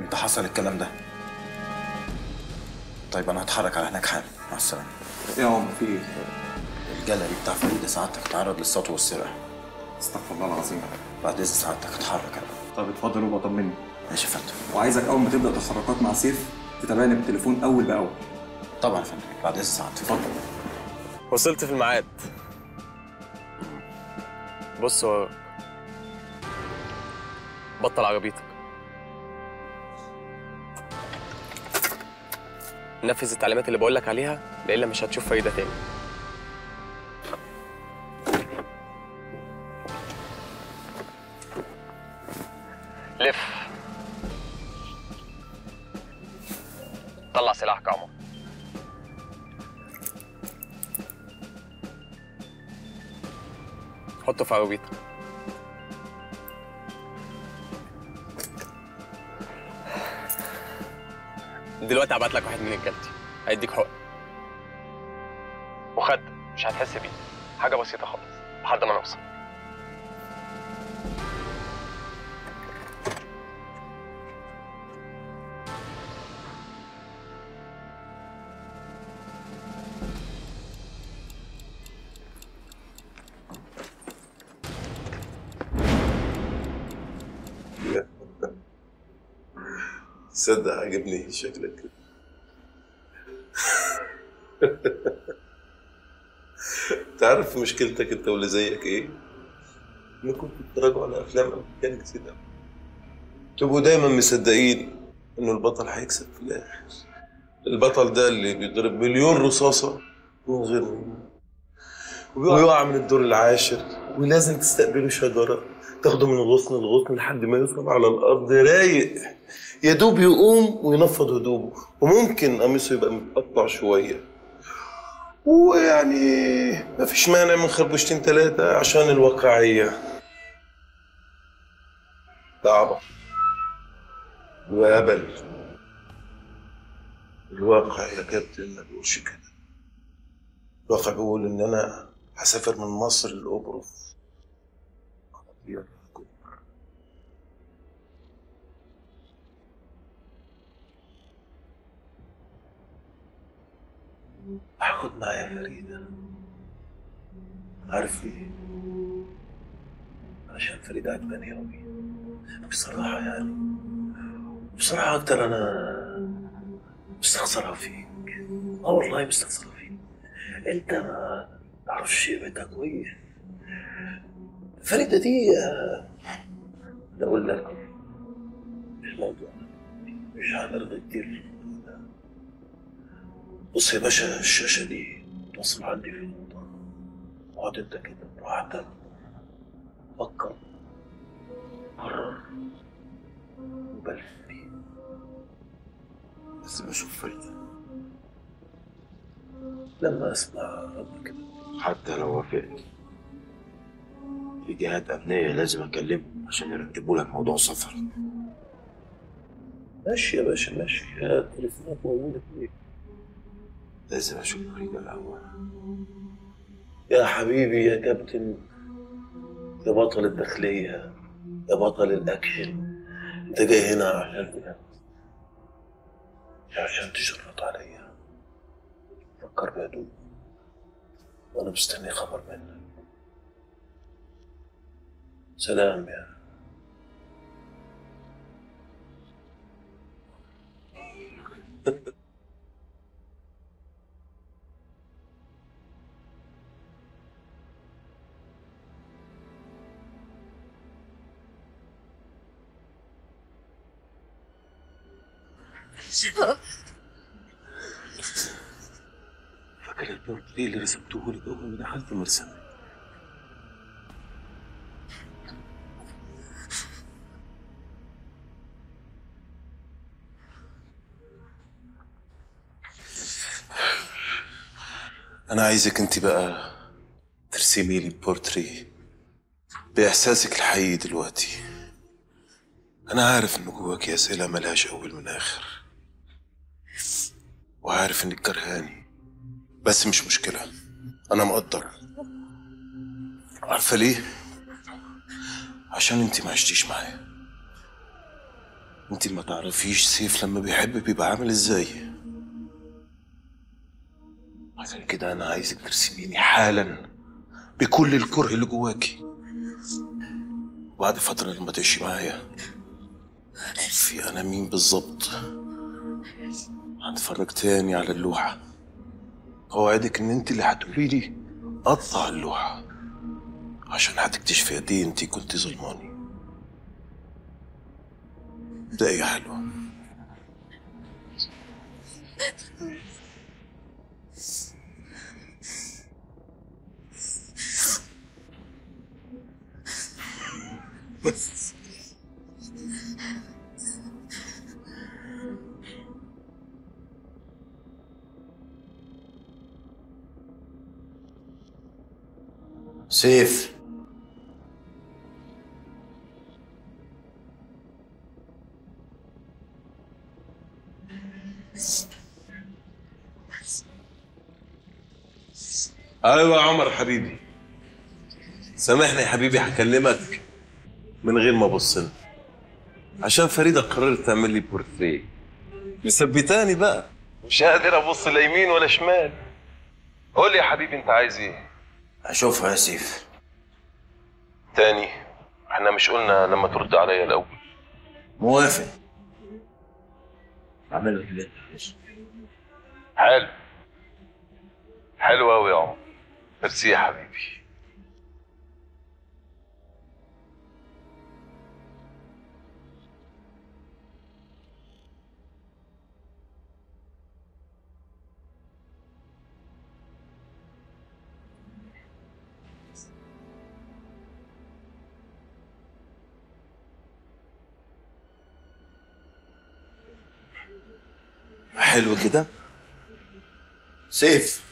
امتى حصل الكلام ده طيب انا هتحرك على هناك حالا مع السلامه ايه يا عمر في ايه؟ الجاليري بتاع فريدة سعادتك اتعرض للسطو والسرقه استغفر الله العظيم بعد اذن سعادتك اتحرك انا طب اتفضل وابقى طمني ماشي يا فندم وعايزك اول ما تبدا تحركات مع سيف تتابعني بالتليفون اول باول طبعا يا فندم بعد اذن سعادتك اتفضل وصلت في الميعاد بص هو بطل عربيتك نفذ التعليمات اللي بقولك عليها لإلا مش هتشوف فريدة تاني لف طلع سلاحك يا عمر حطه في عربيتك دلوقتي هبعت لك واحد من رجالتي هيديك حقن وخد مش هتحس بيه حاجة بسيطة خالص لحد ما نوصل تصدق عجبني شكلك كده تعرف مشكلتك انت واللي زيك ايه؟ انكم بتتفرجوا على افلام امريكان كتير قوي تبقوا دايما مصدقين انه البطل هيكسب في الاخر البطل ده اللي بيضرب مليون رصاصة من غير ما ويقع من الدور العاشر ولازم تستقبله شجرة تاخده من غصن لغصن لحد ما يوصل على الأرض رايق يا دوب يقوم وينفض هدومه وممكن قميصه يبقى متقطع شوية ويعني مفيش مانع من خربشتين ثلاثة عشان الواقعية ده عبط وهبل الواقع يا كابتن ما بيقولش كده الواقع بيقول ان انا هسافر من مصر لقبرص هاخد معايا فريدة عارف ليه؟ عشان فريدة عجباني أوي بصراحة يعني بصراحة أكتر أنا مستخسرها فيك اه والله مستخسرها فيك أنت ما تعرفش قيمتها كويس فريدة دي آه، أقول لك الموضوع مش هنرغي كتير بص يا باشا الشاشة دي توصل عندي في الأوضة اقعد أنت كده براحتك فكر قرر وبلف بيه بس بشوف فريدة لما أسمع ربك كده حتى لو وافقت في جهات أمنية لازم أكلمهم عشان يرتبوا لك موضوع سفر ماشي يا باشا ماشي يا التليفونات موجودة فيك لازم أشوف فريدة الأول يا حبيبي يا كابتن يا بطل الداخلية يا بطل الأكشن أنت جاي هنا عشان بجد مش عشان تشرط عليا فكر بهدوء وأنا مستني خبر منك سلام يا فاكر البورتريه اللي رسمته لك أول ما دخلت مرسم أنا عايزك أنت بقى ترسمي لي بورتريه بإحساسك الحقيقي دلوقتي أنا عارف إن جواك أسئلة ملهاش أول من آخر وعارف إنك كرهاني بس مش مشكلة أنا مقدر عارفة ليه؟ عشان أنت ما عشتيش معايا انت ما تعرفيش سيف لما بيحب بيبقى عامل ازاي عشان كده انا عايزك ترسميني حالا بكل الكره اللي جواكي وبعد فتره لما تعيشي معايا في انا مين بالظبط هنتفرج تاني على اللوحه اوعدك ان انت اللي هتقولي لي قطع اللوحه عشان هتكتشفي قد ايه انت كنت ظلماني ده يا حلوه سيف ايوه يا عمر حبيبي سامحني يا حبيبي هكلمك من غير ما ابص لك. عشان فريده قررت تعمل لي بورتريه مثبتاني بقى مش قادر ابص لا يمين ولا شمال قول لي يا حبيبي انت عايز ايه اشوفها يا سيف تاني احنا مش قلنا لما ترد عليا الاول موافق اعمل لك اللي انت عايزه حلو حلو قوي يا عمر ميرسي يا حبيبي حلو كده سيف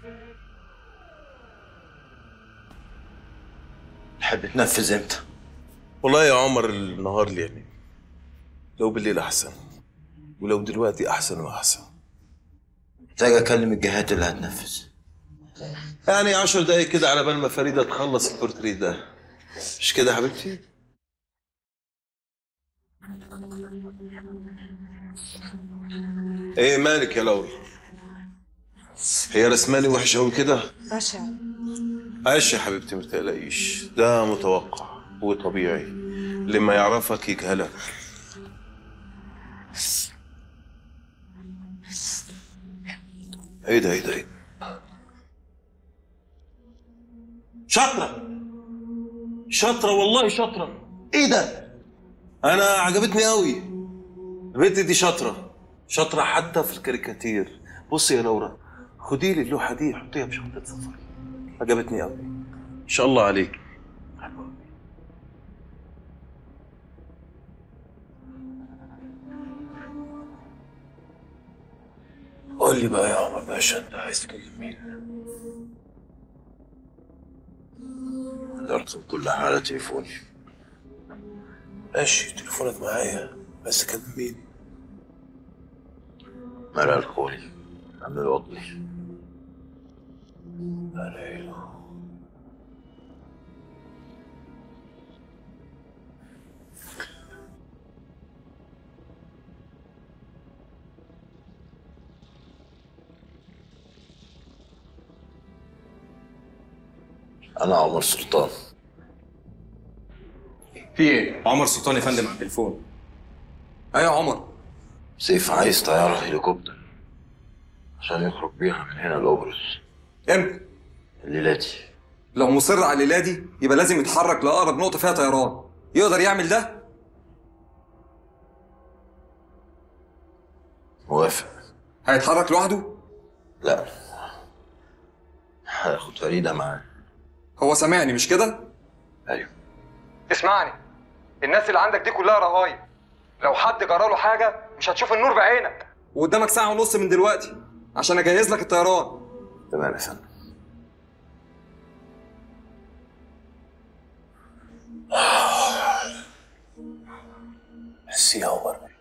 تحب تنفذ امتى؟ والله يا عمر النهار ليالي لو بالليل احسن ولو دلوقتي احسن واحسن محتاج اكلم الجهات اللي هتنفذ يعني عشر دقايق كده على بال ما فريده تخلص البورتريه ده مش كده يا حبيبتي ايه مالك يا لوري هي رسمالي وحش قوي كده بشع عايش يا حبيبتي ما تقلقيش ده متوقع وطبيعي لما يعرفك يجهلك ايه ده ايه ده ايه شاطرة شاطرة والله شاطرة ايه ده انا عجبتني قوي البنت دي شاطرة شاطرة حتى في الكاريكاتير بصي يا لورا خدي لي اللوحة دي حطيها بشنطة سفر عجبتني قوي ان شاء الله عليك قول لي بقى يا عمر باشا انت عايز تكلم مين؟ الارقام كلها على تليفوني ماشي تليفونك معايا بس كلم مين؟ مرة الخولي عم الوضلي انا انا عمر سلطان في ايه؟ عمر سلطان يا فندم على التليفون ايوه يا عمر سيف عايز طيارة هليكوبتر عشان يخرج بيها من هنا لأبرز امتى؟ الليلة دي لو مصر على الليله دي يبقى لازم يتحرك لاقرب نقطه فيها طيران يقدر يعمل ده؟ موافق هيتحرك لوحده؟ لا هاخد فريدة معاه هو سامعني مش كده؟ ايوه اسمعني الناس اللي عندك دي كلها رهاين لو حد جرى له حاجه مش هتشوف النور بعينك وقدامك ساعه ونص من دلوقتي عشان اجهز لك الطيران تمام يا فندم بس يا عمر